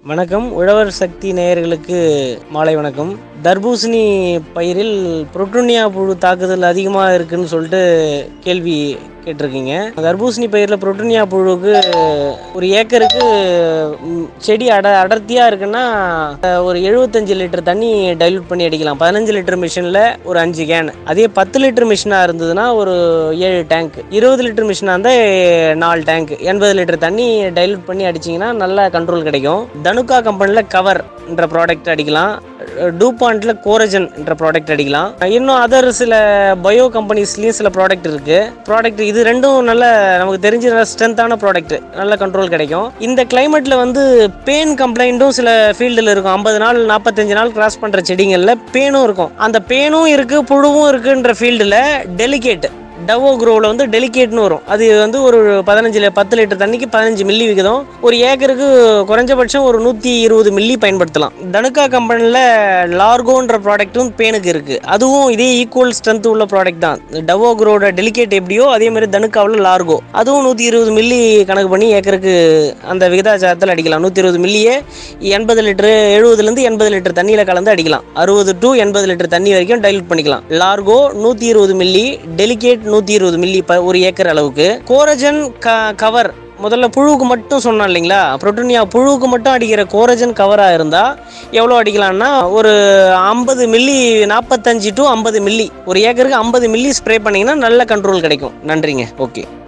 வணக்கம் உழவர் சக்தி நேயர்களுக்கு மாலை வணக்கம் தர்பூசணி பயிரில் புரோட்டோனியா புழு தாக்குதல் அதிகமாக இருக்குன்னு சொல்லிட்டு கேள்வி கேட்டிருக்கீங்க தர்பூசணி பயிரில் புரோட்டோனியா புழுவுக்கு ஒரு ஏக்கருக்கு ம், செடி அட அடர்த்தியாக இருக்குன்னா அஹ், ஒரு எழுபத்தஞ்சு லிட்டர் தண்ணி டைல்யூட் பண்ணி அடிக்கலாம் பதினஞ்சு லிட்டர் மிஷினில் ஒரு அஞ்சு கேன் அதே பத்து லிட்டர் மிஷினாக இருந்ததுன்னா ஒரு ஏழு டேங்க் இருபது லிட்டர் மிஷினாக இருந்தால் நாலு டேங்க் எண்பது லிட்டர் தண்ணி டைல்யூட் பண்ணி அடிச்சிங்கன்னா நல்ல கண்ட்ரோல் கிடைக்கும் தனுக்கா கம்பெனியில் கவர் என்ற ப்ராடக்ட் அடிக்கலாம் டூபாண்ட்ல கோரஜன் என்ற ப்ராடக்ட் அடிக்கலாம் இன்னும் அதர் சில பயோ கம்பெனிஸ்லேயும் சில ப்ராடக்ட் இருக்கு ப்ராடக்ட் இது ரெண்டும் நல்ல நமக்கு தெரிஞ்ச நல்ல ஸ்ட்ரென்த்தான ப்ராடக்ட் நல்ல கண்ட்ரோல் கிடைக்கும் இந்த கிளைமேட்ல வந்து பெயின் கம்ப்ளைண்ட்டும் சில ஃபீல்டில் இருக்கும் ஐம்பது நாள் நாற்பத்தஞ்சு நாள் கிராஸ் பண்ற செடிங்களில் பேனும் இருக்கும் அந்த பேனும் இருக்கு புழுவும் இருக்குன்ற ஃபீல்டில் டெலிகேட் டவோ குரோவில் வந்து டெலிகேட்னு வரும் அது வந்து ஒரு பதினஞ்சு லி- பத்து லிட்டர் தண்ணிக்கு பதினஞ்சு மில்லி விகிதம் ஒரு ஏக்கருக்கு குறைஞ்சபட்சம் ஒரு நூற்றி இருபது மில்லி பயன்படுத்தலாம் தனுக்கா கம்பெனியில் லார்கோன்ற ப்ராடக்ட்டும் பேனுக்கு இருக்குது அதுவும் இதே ஈக்குவல் ஸ்ட்ரென்த் உள்ள ப்ராடக்ட் தான் டவோ குரோட டெலிகேட் எப்படியோ அதே மாதிரி தனுக்காவில் லார்கோ அதுவும் நூற்றி இருபது மில்லி கணக்கு பண்ணி ஏக்கருக்கு அந்த விகிதாச்சாரத்தில் அடிக்கலாம் நூற்றி இருபது மில்லியே எண்பது லிட்டரு எழுபதுலேருந்து எண்பது லிட்டர் தண்ணியில் கலந்து அடிக்கலாம் அறுபது டு எண்பது லிட்டர் தண்ணி வரைக்கும் டைல்யூட் பண்ணிக்கலாம் லார்கோ நூற்றி இருபது மில்லி டெலிகேட் நூற்றி இருபது மில்லி ப ஒரு ஏக்கர் அளவுக்கு கோரஜன் க கவர் முதல்ல புழுவுக்கு மட்டும் சொன்னோம் இல்லைங்களா புரோட்டோனியா புழுவுக்கு மட்டும் அடிக்கிற கோரஜன் கவராக இருந்தால் எவ்வளோ அடிக்கலாம்னா ஒரு ஐம்பது மில்லி நாற்பத்தஞ்சு டு ஐம்பது மில்லி ஒரு ஏக்கருக்கு ஐம்பது மில்லி ஸ்ப்ரே பண்ணிங்கன்னா நல்ல கண்ட்ரோல் கிடைக்கும் நன்றிங்க ஓகே